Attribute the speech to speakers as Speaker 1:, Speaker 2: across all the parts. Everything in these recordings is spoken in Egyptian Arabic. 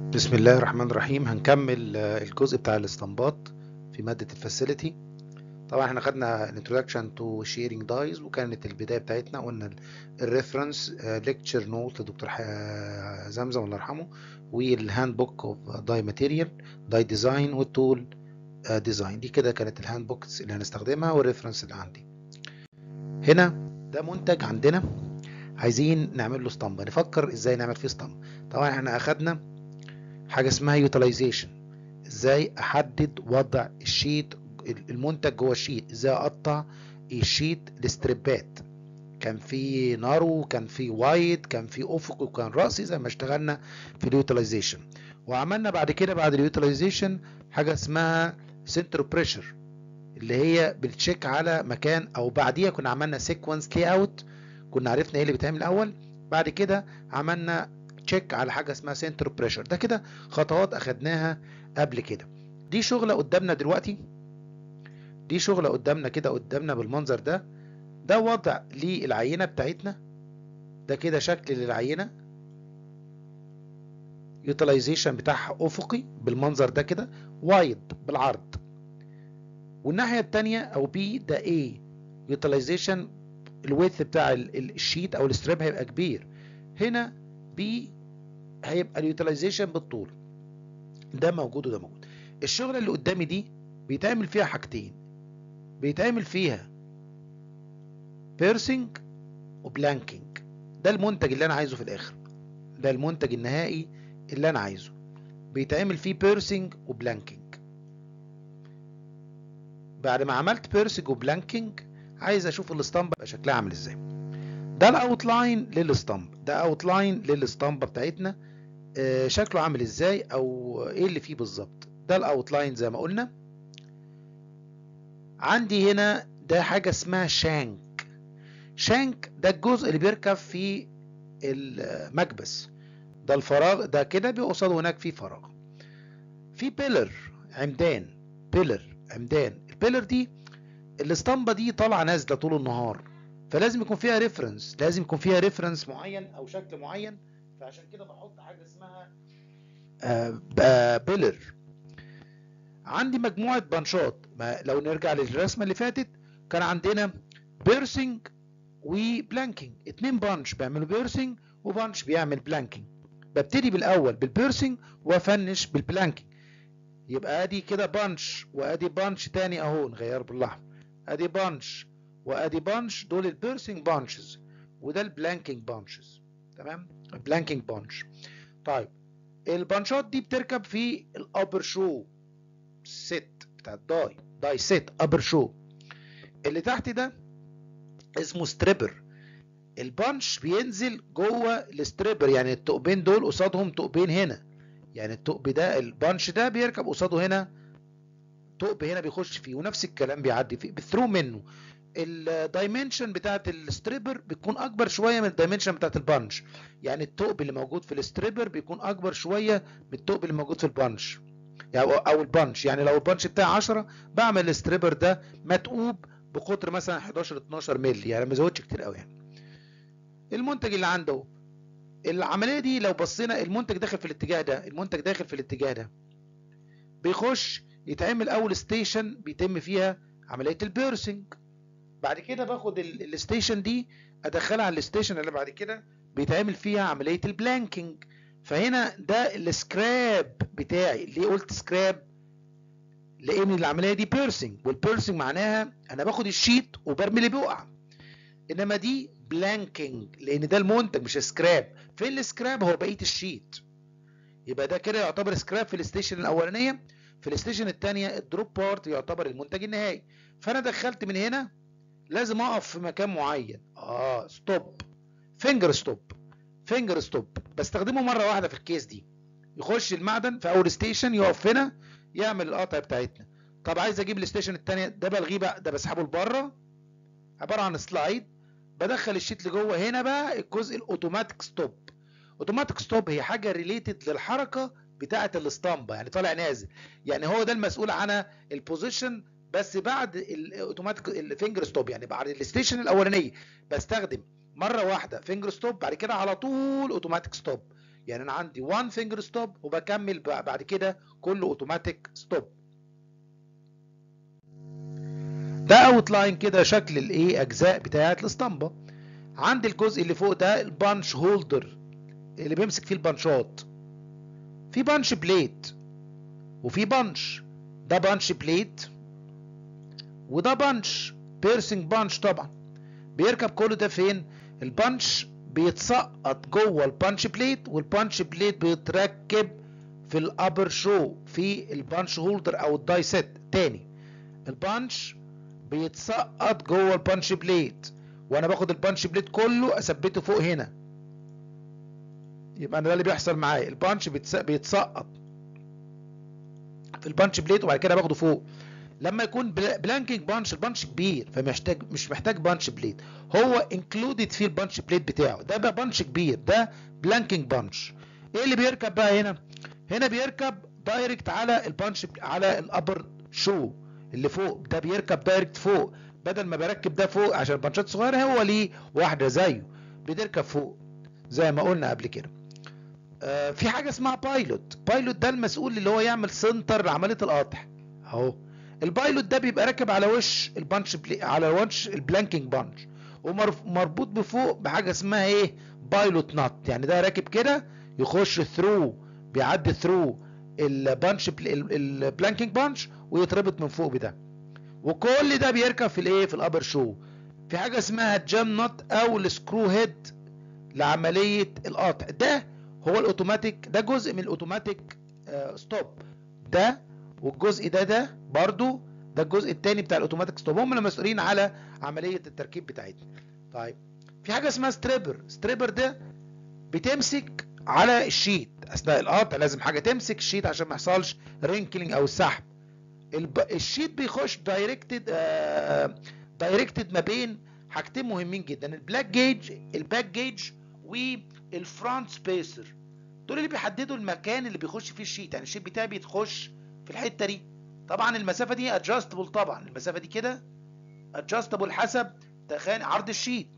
Speaker 1: بسم الله الرحمن الرحيم هنكمل آه، الجزء بتاع الاستنباط في مادة الفاسيلتي طبعا احنا خدنا introduction to sharing dies وكانت البداية بتاعتنا قلنا الريفرنس ليكتشر نوت لدكتور ح- زمزم الله يرحمه والهاند بوك اوف داي ماتيريال داي ديزاين والتول ديزاين دي كده كانت الهاند بوكس اللي هنستخدمها والريفرنس اللي عندي هنا ده منتج عندنا عايزين نعمل له اسطمبة نفكر ازاي نعمل فيه اسطمبة طبعا احنا اخدنا حاجه اسمها يوتيلايزيشن ازاي احدد وضع الشيت المنتج جوه الشيت ازاي اقطع الشيت لستريبات كان في نارو كان في وايد كان في افق وكان راسي زي ما اشتغلنا في اليوتيلايزيشن وعملنا بعد كده بعد اليوتيلايزيشن حاجه اسمها سنتر بريشر اللي هي بتشيك على مكان او بعديها كنا عملنا سيكونس لي اوت كنا عرفنا ايه اللي بيتعمل الاول بعد كده عملنا تشيك على حاجه اسمها سنتر بريشر ده كده خطوات اخدناها قبل كده دي شغله قدامنا دلوقتي دي شغله قدامنا كده قدامنا بالمنظر ده ده وضع للعينه بتاعتنا ده كده شكل للعينه يوتيلايزيشن بتاعها افقي بالمنظر ده كده وايد بالعرض والناحيه التانية او بي ده ايه يوتيلايزيشن الويث بتاع ال- ال- الشيت او الستريب هيبقى كبير هنا بي هيبقى اليوتيلايزيشن بالطول ده موجود وده موجود الشغله اللي قدامي دي بيتعمل فيها حاجتين بيتعمل فيها بيرسينج وبلانكينج ده المنتج اللي انا عايزه في الاخر ده المنتج النهائي اللي انا عايزه بيتعمل فيه بيرسينج وبلانكينج بعد ما عملت بيرسينج وبلانكينج عايز اشوف الاسطمبه يبقى شكلها عامل ازاي ده الاوتلاين للاسطمبه ده اوتلاين للاسطمبه بتاعتنا آه، شكله عامل ازاي او ايه اللي فيه بالظبط ده الاوتلاين زي ما قلنا عندي هنا ده حاجه اسمها شانك شانك ده الجزء اللي بيركب في المكبس ده الفراغ ده كده بيبقى قصاده هناك في فراغ في بيلر عمدان بيلر عمدان البيلر دي الاسطمبه دي طالعه نازله طول النهار فلازم يكون فيها ريفرنس لازم يكون فيها ريفرنس معين او شكل معين فعشان كده بحط حاجه اسمها آه، آه، بيلر عندي مجموعه بنشات ما لو نرجع للرسمه اللي فاتت كان عندنا بيرسينج وبلانكينج اتنين بانش بيعملوا بيرسينج وبانش بيعمل بلانكينج ببتدي بالاول بالبيرسينج وافنش بالبلانكينج يبقى ادي كده بانش وادي بانش تاني اهو نغير بالاحمر ادي بانش وادي بانش دول البيرسينج بانشز وده البلانكينج بانشز تمام بلانكينج بانش طيب البانشات دي بتركب في الابر شو ست بتاع الداي داي ست ابر شو اللي تحت ده اسمه ستريبر البانش بينزل جوه الستريبر يعني التقبين دول قصادهم تقبين هنا يعني التقب ده البانش ده بيركب قصاده هنا ثقب هنا بيخش فيه ونفس الكلام بيعدي فيه بثرو منه الدايمنشن بتاعت الستريبر بتكون اكبر شويه من الدايمنشن بتاعت البانش يعني الثقب اللي موجود في الستريبر بيكون اكبر شويه من الثقب اللي موجود في البانش يعني او البانش يعني لو البانش بتاعي 10 بعمل الستريبر ده متقوب بقطر مثلا 11 12 مللي يعني ما زودش كتير قوي يعني المنتج اللي عنده العمليه دي لو بصينا المنتج داخل في الاتجاه ده المنتج داخل في الاتجاه ده بيخش يتعمل اول ستيشن بيتم فيها عمليه البيرسينج بعد كده باخد ال- الستيشن دي ادخلها على الستيشن اللي بعد كده بيتعمل فيها عمليه البلانكينج فهنا ده السكراب بتاعي ليه قلت سكراب لان العمليه دي بيرسينج والبيرسينج معناها انا باخد الشيت وبرمي اللي بيقع انما دي بلانكينج لان ده المنتج مش سكراب فين السكراب هو بقيه الشيت يبقى ده كده يعتبر سكراب في الستيشن الاولانيه في الستيشن الثانيه الدروب بارت يعتبر المنتج النهائي فانا دخلت من هنا لازم اقف في مكان معين اه ستوب فينجر ستوب فينجر ستوب بستخدمه مره واحده في الكيس دي يخش المعدن في اول ستيشن يقف هنا يعمل القطع بتاعتنا طب عايز اجيب الستيشن الثانيه ده بلغيه بقى ده بسحبه لبره عباره عن سلايد بدخل الشيت لجوه هنا بقى الجزء الاوتوماتيك ستوب اوتوماتيك ستوب هي حاجه ريليتد للحركه بتاعه الاسطمبه يعني طالع نازل يعني هو ده المسؤول عنها البوزيشن بس بعد الاوتوماتيك الفينجر ستوب يعني بعد الستيشن الاولانيه بستخدم مره واحده فينجر ستوب بعد كده على طول اوتوماتيك ستوب يعني انا عندي 1 فينجر ستوب وبكمل بعد كده كله اوتوماتيك ستوب ده اوت لاين كده شكل الايه اجزاء بتاعه الاسطمبه عندي الجزء اللي فوق ده البانش هولدر اللي بيمسك فيه البانشات في بانش بليت وفي بانش ده بانش بليت وده بانش بيرسنج بانش طبعا بيركب كله ده فين البانش بيتسقط جوه البانش بليت والبانش بليت بيتركب في الابر شو في البانش هولدر او الداي سيت تاني البانش بيتسقط جوه البانش بليت وانا باخد البانش بليت كله اثبته فوق هنا يبقى ده اللي بيحصل معايا البانش بيتسقط في البانش بليت وبعد كده باخده فوق لما يكون بلانكينج بانش البانش كبير فمحتاج مش محتاج بانش بليت هو انكلودد فيه البانش بليت بتاعه ده بقى بانش كبير ده بلانكينج بانش ايه اللي بيركب بقى هنا هنا بيركب دايركت على البانش على الابر شو اللي فوق ده بيركب دايركت فوق بدل ما بركب ده فوق عشان البانشات صغيره هو ليه واحده زيه بتركب فوق زي ما قلنا قبل كده آه في حاجه اسمها بايلوت بايلوت ده المسؤول اللي هو يعمل سنتر لعمليه القطع اهو البايلوت ده بيبقى راكب على وش البانش بلي... على وش البلانكينج بانش ومربوط بفوق بحاجه اسمها ايه بايلوت نات يعني ده راكب كده يخش ثرو بيعدي ثرو البانش البلانكينج بانش ويتربط من فوق بده وكل ده بيركب في الايه في الابر شو في حاجه اسمها الجام نوت او السكرو هيد لعمليه القطع ده هو الاوتوماتيك ده جزء من الاوتوماتيك آه ستوب ده والجزء ده ده برضو ده الجزء الثاني بتاع الاوتوماتيك ستوب هم المسؤولين على عمليه التركيب بتاعتنا طيب في حاجه اسمها ستريبر ستريبر ده بتمسك على الشيت اثناء القطع لازم حاجه تمسك الشيت عشان ما يحصلش رينكلينج او السحب الب... الشيت بيخش دايركتد آه... دايركتد ما بين حاجتين مهمين جدا البلاك جيج الباك جيج والفرونت سبيسر دول اللي بيحددوا المكان اللي بيخش فيه الشيت يعني الشيت بتاعي بيتخش في الحته دي طبعا المسافه دي ادجستبل طبعا المسافه دي كده ادجستبل حسب تخان عرض الشيت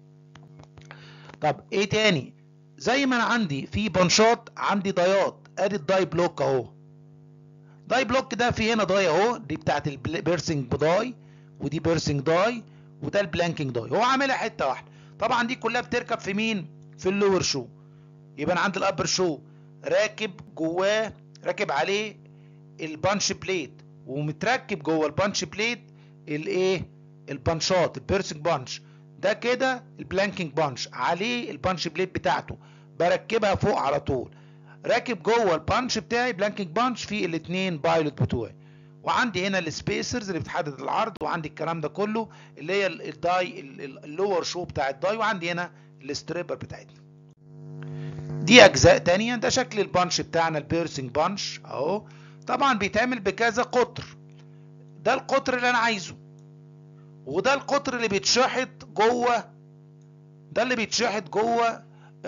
Speaker 1: طب ايه تاني زي ما انا عندي في بنشات عندي دايات ادي الداي بلوك اهو داي بلوك ده في هنا داي اهو دي بتاعت البيرسنج داي ودي بيرسنج داي وده البلانكينج داي هو عاملها حته واحده طبعا دي كلها بتركب في مين في اللور شو يبقى انا عندي الابر شو راكب جواه راكب عليه البانش بليت ومتركب جوه البانش بليت الايه البانشات البيرسنج بانش ده كده البلانكينج بانش عليه البانش بليت بتاعته بركبها فوق على طول راكب جوه البانش بتاعي بلانكينج بانش في الاثنين بايلوت بتوعي وعندي هنا السبيسرز اللي بتحدد العرض وعندي الكلام ده كله اللي هي الداي اللور شو بتاع الداي وعندي هنا الستريبر بتاعتنا دي اجزاء تانية ده شكل البانش بتاعنا البيرسنج بانش اهو طبعا بيتعمل بكذا قطر ده القطر اللي انا عايزه وده القطر اللي بيتشحط جوه ده اللي بيتشحط جوه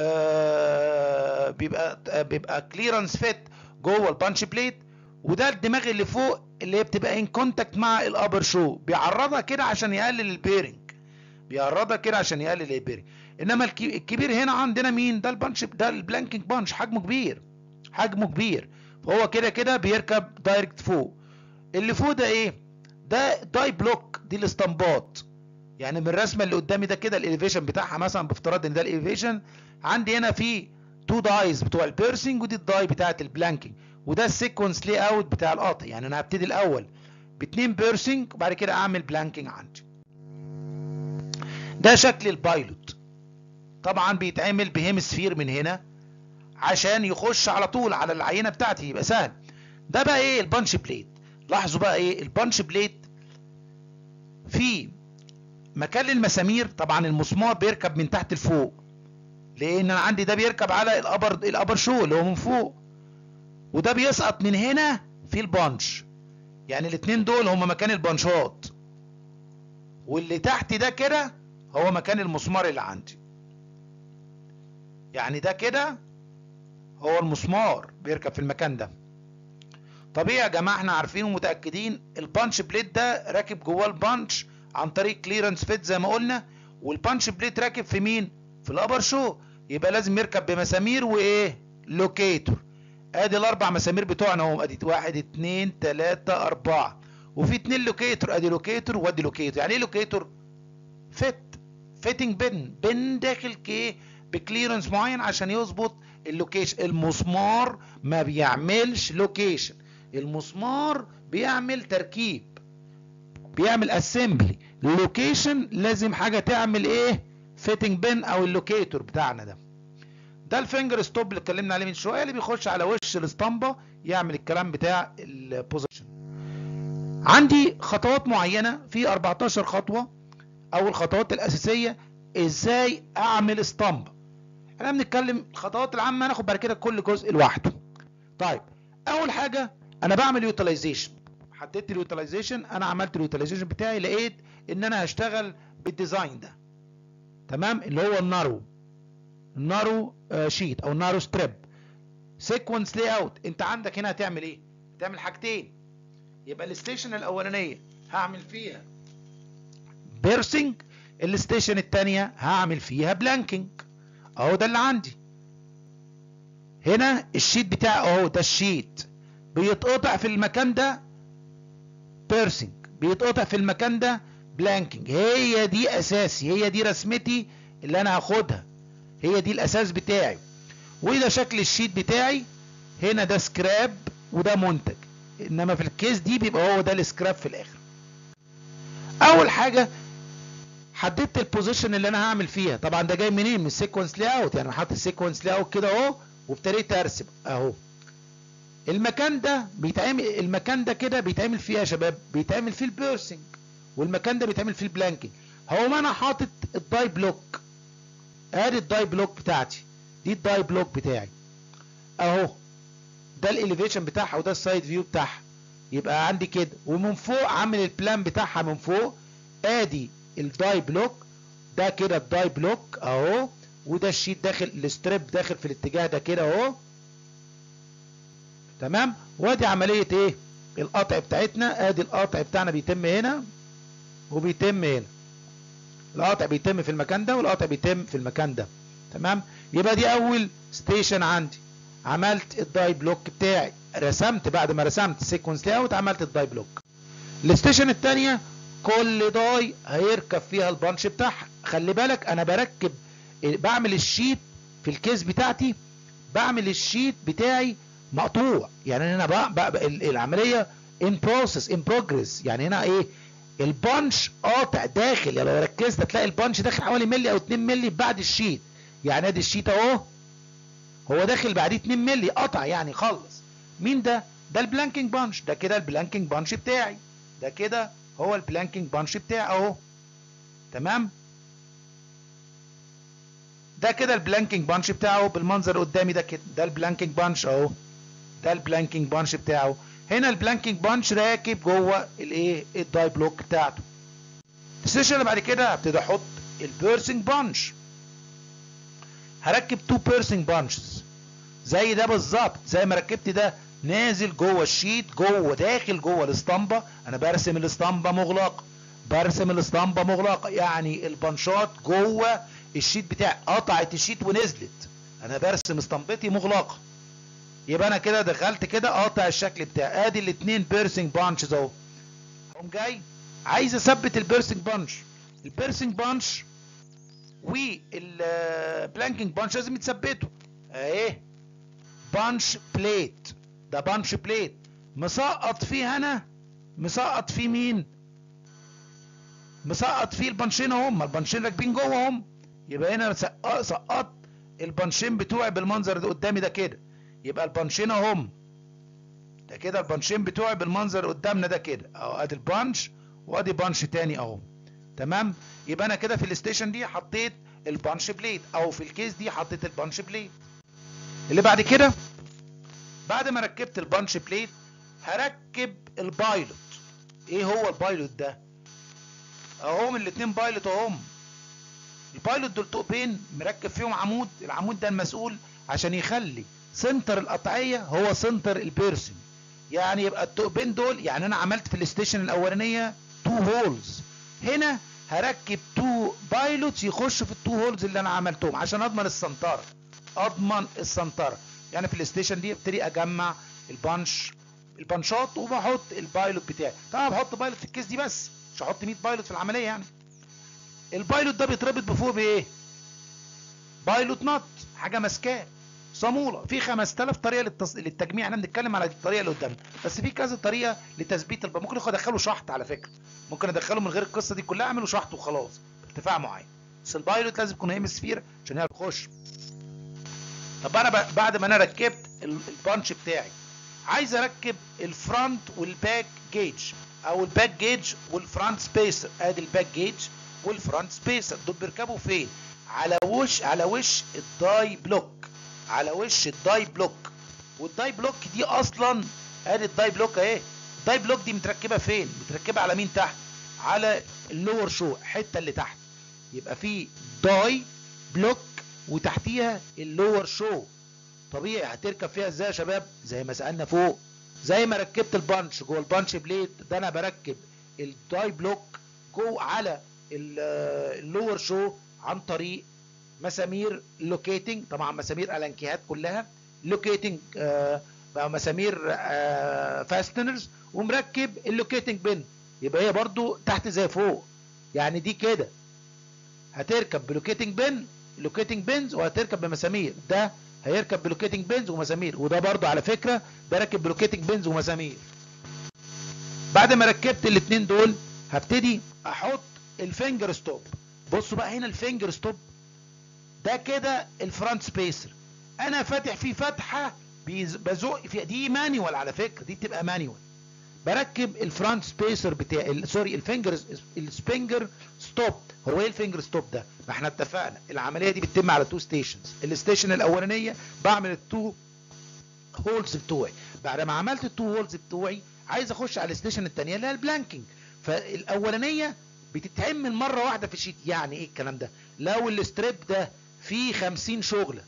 Speaker 1: آه بيبقى آه بيبقى كليرنس فيت جوه البانش بليت وده الدماغ اللي فوق اللي هي بتبقى ان كونتاكت مع الابر شو بيعرضها كده عشان يقلل البيرنج بيعرضها كده عشان يقلل البيرنج انما الكبير هنا عندنا مين ده البانش ده البلانكينج بانش حجمه كبير حجمه كبير فهو كده كده بيركب دايركت فوق اللي فوق ده ايه ده داي بلوك دي الاسطمبات يعني من الرسمه اللي قدامي ده كده الاليفيشن بتاعها مثلا بافتراض ان ده الاليفيشن عندي هنا في تو دايز بتوع البيرسنج ودي الداي بتاعه البلانكينج وده السيكونس لي اوت بتاع القطع يعني انا هبتدي الاول باتنين بيرسنج وبعد كده اعمل بلانكينج عندي ده شكل البايلوت طبعا بيتعمل بهيمسفير من هنا عشان يخش على طول على العينه بتاعتي يبقى سهل ده بقى ايه البانش بليت لاحظوا بقى ايه البانش بليت في مكان للمسامير طبعا المسمار بيركب من تحت لفوق لان انا عندي ده بيركب على الابر الابر شو اللي هو من فوق وده بيسقط من هنا في البانش يعني الاتنين دول هما مكان البانشات واللي تحت ده كده هو مكان المسمار اللي عندي يعني ده كده هو المسمار بيركب في المكان ده طبيعي يا جماعه احنا عارفين ومتاكدين البانش بليت ده راكب جواه البانش عن طريق كليرنس فيت زي ما قلنا والبانش بليت راكب في مين في الابر شو يبقى لازم يركب بمسامير وايه لوكيتور ادي الاربع مسامير بتوعنا اهو ادي واحد اتنين تلاتة اربعة وفي اتنين لوكيتور ادي لوكيتور وادي لوكيتور يعني ايه لوكيتور فت فيتنج بن بن داخل كي بكليرنس معين عشان يظبط اللوكيشن المسمار ما بيعملش لوكيشن المسمار بيعمل تركيب بيعمل اسمبلي اللوكيشن لازم حاجه تعمل ايه فيتنج بن او اللوكيتور بتاعنا ده ده الفينجر ستوب اللي اتكلمنا عليه من شويه اللي بيخش على وش الاسطمبه يعمل الكلام بتاع البوزيشن عندي خطوات معينه في 14 خطوه او الخطوات الاساسيه ازاي اعمل اسطمبه احنا بنتكلم الخطوات العامه ناخد بعد كده كل جزء لوحده طيب اول حاجه انا بعمل يوتيلايزيشن حددت اليوتيلايزيشن انا عملت اليوتيلايزيشن بتاعي لقيت ان انا هشتغل بالديزاين ده تمام اللي هو النارو النارو شيت او النارو ستريب سيكونس لاي اوت انت عندك هنا هتعمل ايه هتعمل حاجتين يبقى الستيشن الاولانيه هعمل فيها بيرسنج الستيشن الثانيه هعمل فيها بلانكينج اهو ده اللي عندي هنا الشيت بتاعي اهو ده الشيت بيتقطع في المكان ده بيرسنج بيتقطع في المكان ده بلانكينج هي دي اساسي هي دي رسمتي اللي انا هاخدها هي دي الاساس بتاعي وده شكل الشيت بتاعي هنا ده سكراب وده منتج انما في الكيس دي بيبقى هو ده السكراب في الاخر اول حاجه حددت البوزيشن اللي انا هعمل فيها طبعا ده جاي منين من السيكونس لاي اوت يعني انا حاطط السيكونس لاي اوت كده اهو وابتديت ارسم اهو المكان ده بيتعمل المكان ده كده بيتعمل فيه يا شباب بيتعمل فيه البيرسنج والمكان ده بيتعمل فيه البلانكينج هو ما انا حاطط الداي بلوك ادي الداي بلوك بتاعتي دي الداي بلوك بتاعي اهو ده الاليفيشن بتاعها وده السايد فيو بتاعها يبقى عندي كده ومن فوق عامل البلان بتاعها من فوق ادي الداي بلوك ده كده الداي بلوك اهو وده الشيت داخل الستريب داخل في الاتجاه ده كده اهو تمام وادي عمليه ايه القطع بتاعتنا ادي القطع بتاعنا بيتم هنا وبيتم هنا القطع بيتم في المكان ده والقطع بيتم في المكان ده تمام يبقى دي اول ستيشن عندي عملت الداي بلوك بتاعي رسمت بعد ما رسمت السيكونس لاي اوت عملت الداي بلوك الستيشن الثانيه كل داي هيركب فيها البانش بتاعها خلي بالك انا بركب بعمل الشيت في الكيس بتاعتي بعمل الشيت بتاعي مقطوع يعني انا بقى, بقى العمليه ان بروسيس ان بروجريس يعني هنا ايه البانش قاطع داخل يعني لو ركزت هتلاقي البانش داخل حوالي ملي او 2 ملي بعد الشيت يعني ادي الشيت اهو هو داخل بعديه 2 ملي قطع يعني خلص مين ده ده البلانكينج بانش ده كده البلانكينج بانش بتاعي ده كده هو البلانكينج بانش بتاعي اهو تمام ده كده البلانكينج بانش بتاعه بالمنظر قدامي ده كده ده البلانكينج بانش اهو ده البلانكينج بانش بتاعه هنا البلانكينج بانش راكب جوه الايه الداي بلوك بتاعته السيشن اللي بعد كده هبتدي احط البيرسنج بانش هركب تو بيرسنج بانشز زي ده بالظبط زي ما ركبت ده نازل جوه الشيت جوه داخل جوه الاسطمبه انا برسم الاسطمبه مغلقه برسم الاسطمبه مغلقه يعني البنشات جوه الشيت بتاعي قطعت الشيت ونزلت انا برسم اسطمبتي مغلقه يبقى انا كده دخلت كده قاطع الشكل بتاعي ادي الاثنين بيرسنج بانشز اهو اقوم جاي عايز اثبت البيرسنج بانش البيرسنج بانش والبلانكينج بانش لازم يتثبتوا اهي بانش بليت ده بانش بليت مسقط فيه انا مسقط فيه مين مسقط فيه البنشين هم البنشين راكبين جوه هم يبقى هنا سقطت البنشين بتوعي بالمنظر ده قدامي ده كده يبقى البنشين هم ده كده البنشين بتوعي بالمنظر قدامنا ده كده اهو ادي البانش وادي بانش تاني اهو تمام يبقى انا كده في الستيشن دي حطيت البانش بليد او في الكيس دي حطيت البانش بليد اللي بعد كده بعد ما ركبت البانش بليد هركب البايلوت ايه هو البايلوت ده اهم الاتنين بايلوت اهم البايلوت دول طوبين مركب فيهم عمود العمود ده المسؤول عشان يخلي سنتر القطعيه هو سنتر البيرسون يعني يبقى الطوبين دول يعني انا عملت في الستيشن الاولانيه تو هولز هنا هركب تو بايلوتس يخشوا في التو هولز اللي انا عملتهم عشان اضمن السنتره اضمن السنتره يعني في الستيشن دي ابتدي اجمع البانش البانشات وبحط البايلوت بتاعي طبعا بحط بايلوت في الكيس دي بس مش هحط 100 بايلوت في العمليه يعني البايلوت ده بيتربط بفوق بايه بايلوت نط حاجه ماسكاه صاموله في 5000 طريقه للتص... للتجميع احنا بنتكلم على الطريقه اللي قدامنا بس في كذا طريقه لتثبيت الب... ممكن ادخله شحط على فكره ممكن ادخله من غير القصه دي كلها اعمله شحط وخلاص بارتفاع معين بس البايلوت لازم يكون هيمسفير عشان يعرف يخش طب انا ب... بعد ما انا ركبت ال- البانش بتاعي عايز اركب الفرونت والباك جيج او الباك جيج والفرونت سبيسر ادي الباك جيج والفرونت سبيسر دول بيركبوا فين على وش على وش الداي بلوك على وش الداي بلوك والداي بلوك دي اصلا ادي الداي بلوك اهي الداي بلوك دي متركبه فين متركبه على مين تحت على اللور شو الحته اللي تحت يبقى في داي بلوك وتحتيها اللور شو طبيعي هتركب فيها ازاي يا شباب زي ما سالنا فوق زي ما ركبت البانش جوه البانش بليد ده انا بركب الداي بلوك جوه على ال- اللور شو عن طريق مسامير لوكيتنج طبعا مسامير الانكيهات كلها لوكيتنج آه بقى مسامير آه فاستنرز ومركب اللوكيتنج بن يبقى هي برضو تحت زي فوق يعني دي كده هتركب بلوكيتنج بن لوكيتنج بنز وهتركب بمسامير ده هيركب بلوكيتنج بنز ومسامير وده برضو على فكرة ده راكب بلوكيتنج بنز ومسامير بعد ما ركبت الاتنين دول هبتدي احط الفينجر ستوب بصوا بقى هنا الفينجر ستوب ده كده الفرونت سبيسر انا فاتح فيه فتحه بيز- بزق في دي مانيوال على فكره دي بتبقى مانيوال بركب الفرونت سبيسر بتاع ال- سوري الفينجر السبينجر ستوب هو ايه الفينجر ستوب ده ما احنا اتفقنا العمليه دي بتتم على تو ستيشنز الستيشن الاولانيه بعمل التو هولز بتوعي بعد ما عملت التو هولز بتوعي عايز اخش على الستيشن الثانيه اللي هي البلانكينج فالاولانيه بتتعمل مره واحده في الشيت يعني ايه الكلام ده لو الستريب ده فيه 50 شغله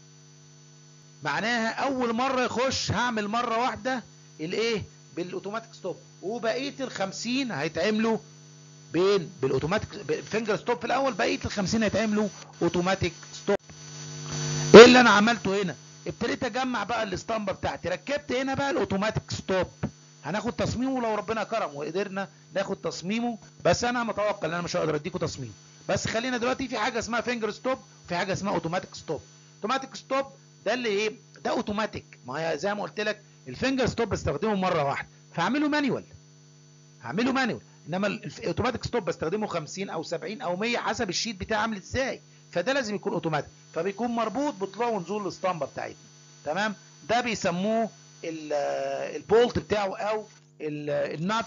Speaker 1: معناها اول مره يخش هعمل مره واحده الايه بالاوتوماتيك ستوب وبقيه ال 50 هيتعملوا بين بالاوتوماتيك بالفينجر ستوب في الاول بقيه ال 50 هيتعملوا اوتوماتيك ستوب ايه اللي انا عملته هنا ابتديت اجمع بقى الاسطمبه بتاعتي ركبت هنا بقى الاوتوماتيك ستوب هناخد تصميمه لو ربنا كرم وقدرنا ناخد تصميمه بس انا متوقع ان انا مش هقدر اديكم تصميم بس خلينا دلوقتي في حاجه اسمها فينجر ستوب وفي حاجه اسمها اوتوماتيك ستوب اوتوماتيك ستوب ده اللي ايه ده اوتوماتيك ما هي زي ما قلت لك الفينجر ستوب بستخدمه مره واحده فهعمله مانيوال هعمله مانيوال انما الاوتوماتيك ستوب بستخدمه 50 او 70 او 100 حسب الشيت بتاعي عامل ازاي فده لازم يكون اوتوماتيك فبيكون مربوط بطلوع ونزول الاسطمبه بتاعتنا تمام ده بيسموه ال- البولت بتاعه او ال- النت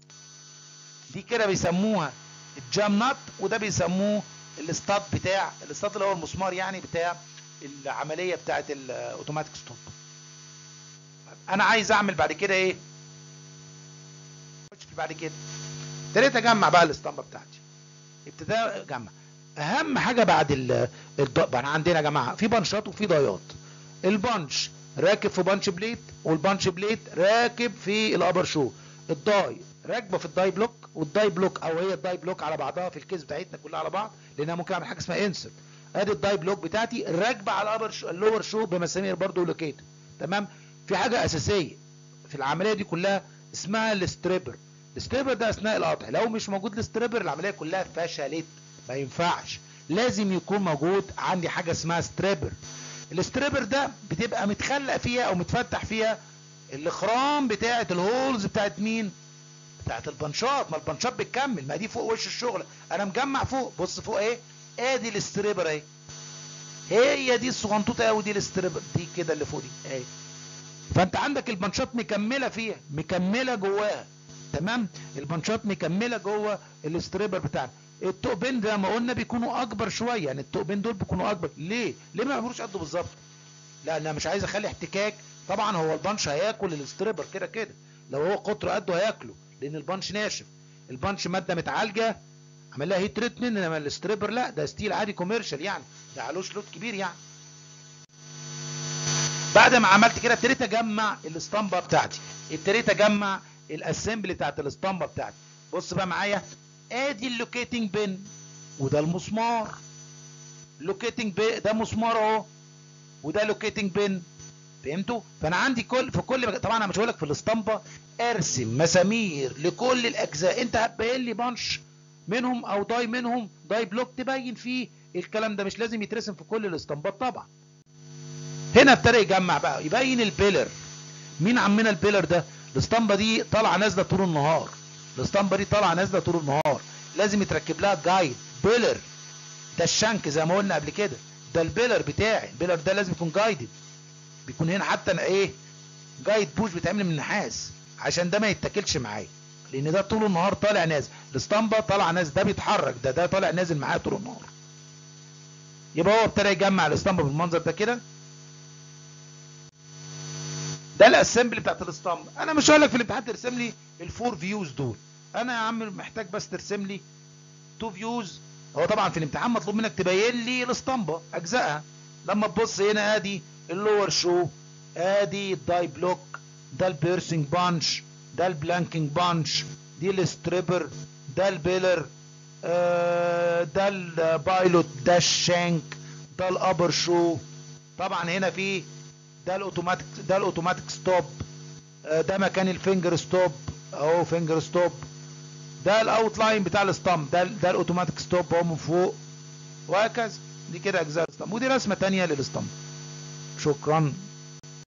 Speaker 1: دي كده بيسموها الجام نت وده بيسموه الاستاد بتاع الاستاد اللي هو المسمار يعني بتاع العمليه بتاعت الاوتوماتيك ستوب انا عايز اعمل بعد كده ايه خش في بعد كده ابتديت اجمع بقى الاسطمبه بتاعتي ابتديت اجمع اهم حاجه بعد ال الض- بقى عندنا يا جماعه في بنشات وفي ضيات البنش راكب في بانش بليت والبانش بليت راكب في الابر شو الداي راكبه في الداي بلوك والداي بلوك او هي الداي بلوك على بعضها في الكيس بتاعتنا كلها على بعض لانها ممكن اعمل حاجه اسمها انسرت ادي الداي بلوك بتاعتي راكبه على الابر شو اللور شو بمسامير برضو لوكيت تمام في حاجه اساسيه في العمليه دي كلها اسمها الستريبر الستريبر ده اثناء القطع لو مش موجود الستريبر العمليه كلها فشلت ما ينفعش لازم يكون موجود عندي حاجه اسمها ستريبر الستريبر ده بتبقى متخلق فيها او متفتح فيها الاخرام بتاعه الهولز بتاعت مين بتاعت البنشات ما البنشات بتكمل ما دي فوق وش الشغل انا مجمع فوق بص فوق ايه ادي الستريبر اهي هي دي الصغنطوطه قوي دي الستريبر دي كده اللي فوق دي اهي فانت عندك البنشات مكمله فيها مكمله جواها تمام البنشات مكمله جوه الستريبر بتاعنا التوبين زي ما قلنا بيكونوا اكبر شويه يعني التوبين دول بيكونوا اكبر ليه ليه ما يعملوش قده بالظبط لا انا مش عايز اخلي احتكاك طبعا هو البنش هياكل الستريبر كده كده لو هو قطر قده هياكله لان البنش ناشف البنش ماده متعالجه عمل لها هيت تريتمنت انما الستريبر لا ده ستيل عادي كوميرشال يعني ده علوش لود كبير يعني بعد ما عملت كده ابتديت اجمع الاسطمبه بتاعتي ابتديت اجمع الاسمبلي بتاعت الاسطمبه بتاعتي بص بقى معايا ادي اللوكيتنج بين وده المسمار لوكيتنج بين ده مسمار اهو وده لوكيتنج بين فهمتوا فانا عندي كل في كل مك... طبعا انا مش هقول لك في الاسطمبه ارسم مسامير لكل الاجزاء انت هتبين لي بانش منهم او داي منهم داي بلوك تبين فيه الكلام ده مش لازم يترسم في كل الاسطمبات طبعا هنا ابتدى يجمع بقى يبين البيلر مين عمنا البيلر ده الاسطمبه دي طالعه نازله طول النهار الاسطمبه دي طالعه نازله طول النهار لازم يتركب لها جايد بيلر ده الشنك زي ما قلنا قبل كده ده البيلر بتاعي البيلر ده لازم يكون جايدد بيكون هنا حتى أنا ايه جايد بوش بيتعمل من النحاس عشان ده ما يتاكلش معايا لان ده طول النهار طالع نازل الاسطمبه طالعه نازل ده بيتحرك ده ده طالع نازل معايا طول النهار يبقى هو ابتدى يجمع الاسطمبه بالمنظر ده كده ده الاسمبلي بتاعت الاسطمبه انا مش هقول لك في الامتحان ترسم لي الفور فيوز دول انا يا عم محتاج بس ترسم لي تو فيوز هو طبعا في الامتحان مطلوب منك تبين لي الاسطمبه اجزائها لما تبص هنا ادي اللور شو ادي الداي بلوك ده البيرسينج بانش ده البلانكينج بانش دي الستريبر ده البيلر آه ده البايلوت ده الشانك ده الابر شو طبعا هنا في ده الاوتوماتيك ده الاوتوماتيك ستوب آه ده مكان الفينجر ستوب اهو فينجر ستوب ده الاوت لاين بتاع الستامب ده ده الاوتوماتيك ستوب اهو من فوق وهكذا دي كده اجزاء الستامب ودي رسمه ثانيه للستامب شكرا